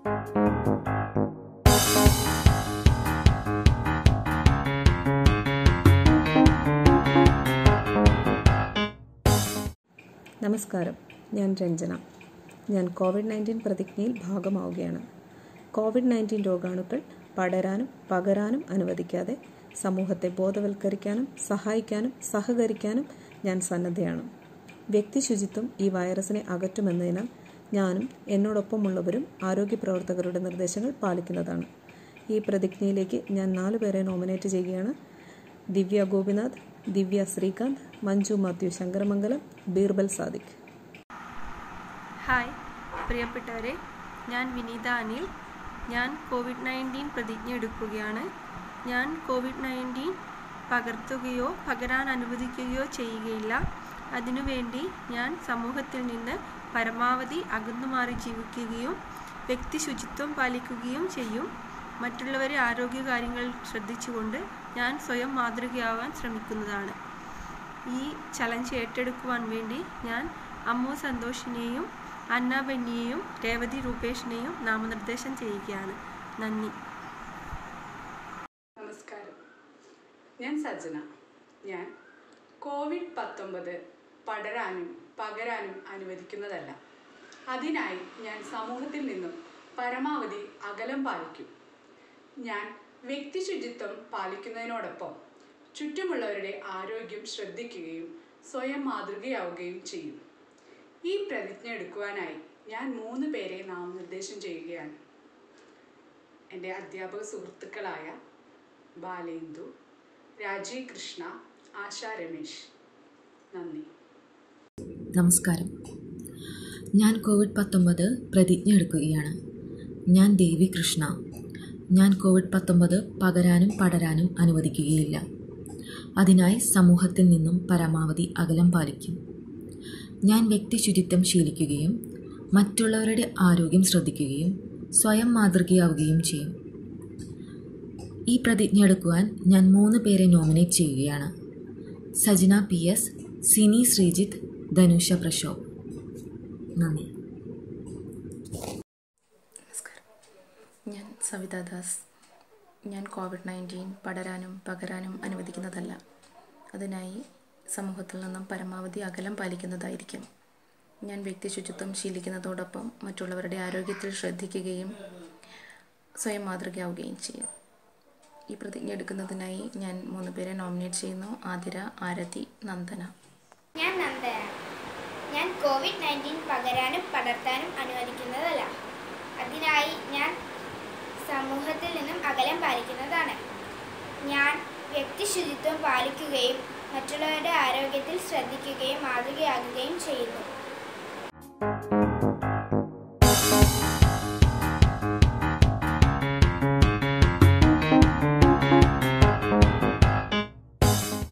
നമസ്കാരം ഞാൻ രഞ്ജന ഞാൻ കോവിഡ് നയൻറ്റീൻ പ്രതിജ്ഞയിൽ ഭാഗമാവുകയാണ് കോവിഡ് നയൻറ്റീൻ രോഗാണുക്കൾ പടരാനും പകരാനും അനുവദിക്കാതെ സമൂഹത്തെ ബോധവൽക്കരിക്കാനും സഹായിക്കാനും സഹകരിക്കാനും ഞാൻ സന്നദ്ധയാണ് വ്യക്തി ശുചിത്വം ഈ വൈറസിനെ അകറ്റുമെന്നതിനാൽ ഞാനും എന്നോടൊപ്പമുള്ളവരും ആരോഗ്യ പ്രവർത്തകരുടെ നിർദ്ദേശങ്ങൾ പാലിക്കുന്നതാണ് ഈ പ്രതിജ്ഞയിലേക്ക് ഞാൻ നാലുപേരെ നോമിനേറ്റ് ചെയ്യുകയാണ് ദിവ്യ ഗോപിനാഥ് ദിവ്യ ശ്രീകാന്ത് മഞ്ജു മാത്യു ശങ്കരമംഗലം ബീർബൽ സാദിഖ് ഹായ് പ്രിയപ്പെട്ടവരെ ഞാൻ വിനീത അനിൽ ഞാൻ കോവിഡ് നയൻറ്റീൻ പ്രതിജ്ഞ എടുക്കുകയാണ് ഞാൻ കോവിഡ് നയൻറ്റീൻ പകർത്തുകയോ പകരാൻ അനുവദിക്കുകയോ ചെയ്യുകയില്ല അതിനുവേണ്ടി ഞാൻ സമൂഹത്തിൽ നിന്ന് പരമാവധി അകന്നുമാറി ജീവിക്കുകയും വ്യക്തി ശുചിത്വം പാലിക്കുകയും ചെയ്യും മറ്റുള്ളവരെ ആരോഗ്യകാര്യങ്ങൾ ശ്രദ്ധിച്ചുകൊണ്ട് ഞാൻ സ്വയം മാതൃകയാവാൻ ശ്രമിക്കുന്നതാണ് ഈ ചലഞ്ച് ഏറ്റെടുക്കുവാൻ വേണ്ടി ഞാൻ അമ്മു സന്തോഷിനെയും അന്ന ബെന്നിയെയും രേവതി രൂപേഷിനെയും നാമനിർദ്ദേശം ചെയ്യുകയാണ് നന്ദി നമസ്കാരം ഞാൻ സജന ഞാൻ കോവിഡ് പത്തൊമ്പത് പടരാനും പകരാനും അനുവദിക്കുന്നതല്ല അതിനായി ഞാൻ സമൂഹത്തിൽ നിന്നും പരമാവധി അകലം പാലിക്കും ഞാൻ വ്യക്തി ശുചിത്വം പാലിക്കുന്നതിനോടൊപ്പം ചുറ്റുമുള്ളവരുടെ ആരോഗ്യം ശ്രദ്ധിക്കുകയും സ്വയം മാതൃകയാവുകയും ചെയ്യും ഈ പ്രതിജ്ഞ എടുക്കുവാനായി ഞാൻ മൂന്ന് പേരെ നാമനിർദ്ദേശം ചെയ്യുകയാണ് എൻ്റെ അധ്യാപക സുഹൃത്തുക്കളായ ബാലേന്ദു രാജീവ് കൃഷ്ണ ആശ രമേശ് നന്ദി നമസ്കാരം ഞാൻ കോവിഡ് പത്തൊമ്പത് പ്രതിജ്ഞ എടുക്കുകയാണ് ഞാൻ ദേവി കൃഷ്ണ ഞാൻ കോവിഡ് പത്തൊമ്പത് പകരാനും പടരാനും അനുവദിക്കുകയില്ല അതിനായി സമൂഹത്തിൽ നിന്നും പരമാവധി അകലം പാലിക്കും ഞാൻ വ്യക്തി ശുചിത്വം ശീലിക്കുകയും മറ്റുള്ളവരുടെ ആരോഗ്യം ശ്രദ്ധിക്കുകയും സ്വയം മാതൃകയാവുകയും ചെയ്യും ഈ പ്രതിജ്ഞ എടുക്കുവാൻ ഞാൻ മൂന്ന് പേരെ നോമിനേറ്റ് ചെയ്യുകയാണ് സജന പി എസ് സിനി ശ്രീജിത്ത് ധനുഷ പ്രശോഭ് നന്ദി നമസ്കാരം ഞാൻ സവിത ദാസ് ഞാൻ കോവിഡ് നയൻറ്റീൻ പടരാനും പകരാനും അനുവദിക്കുന്നതല്ല അതിനായി സമൂഹത്തിൽ നിന്നും പരമാവധി അകലം പാലിക്കുന്നതായിരിക്കും ഞാൻ വ്യക്തി ശുചിത്വം ശീലിക്കുന്നതോടൊപ്പം മറ്റുള്ളവരുടെ ആരോഗ്യത്തിൽ ശ്രദ്ധിക്കുകയും സ്വയം മാതൃകയാവുകയും ചെയ്യും ഈ പ്രതിജ്ഞ എടുക്കുന്നതിനായി ഞാൻ മൂന്ന് പേരെ നോമിനേറ്റ് ചെയ്യുന്നു ആതിര ആരതി നന്ദന ഞാൻ നന്ദനാണ് ഞാൻ കോവിഡ് നയൻറ്റീൻ പകരാനും പടർത്താനും അനുവദിക്കുന്നതല്ല അതിനായി ഞാൻ സമൂഹത്തിൽ നിന്നും അകലം പാലിക്കുന്നതാണ് ഞാൻ വ്യക്തി ശുചിത്വം പാലിക്കുകയും മറ്റുള്ളവരുടെ ആരോഗ്യത്തിൽ ശ്രദ്ധിക്കുകയും മാതൃകയാകുകയും ചെയ്യുന്നു